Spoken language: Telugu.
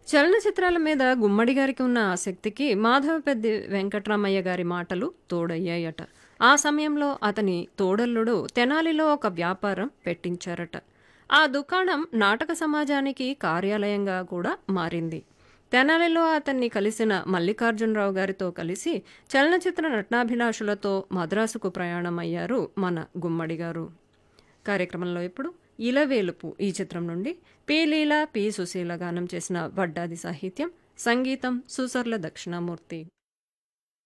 చలనచిత్రాల మీద గుమ్మడి గారికి ఉన్న ఆసక్తికి మాధవపెద్ది వెంకట్రామయ్య గారి మాటలు తోడయ్యాయట ఆ సమయంలో అతని తోడల్లుడు తెనాలిలో ఒక వ్యాపారం పెట్టించారట ఆ దుకాణం నాటక సమాజానికి కార్యాలయంగా కూడా మారింది తెనాలిలో అతన్ని కలిసిన మల్లికార్జునరావు గారితో కలిసి చలనచిత్ర నటనాభిలాషులతో మద్రాసుకు ప్రయాణమయ్యారు మన గుమ్మడి గారు కార్యక్రమంలో ఇప్పుడు ఇలవేలుపు ఈ చిత్రం నుండి పి లీల పి సుశీల గానం చేసిన వడ్డాది సాహిత్యం సంగీతం సుసర్ల దక్షిణామూర్తి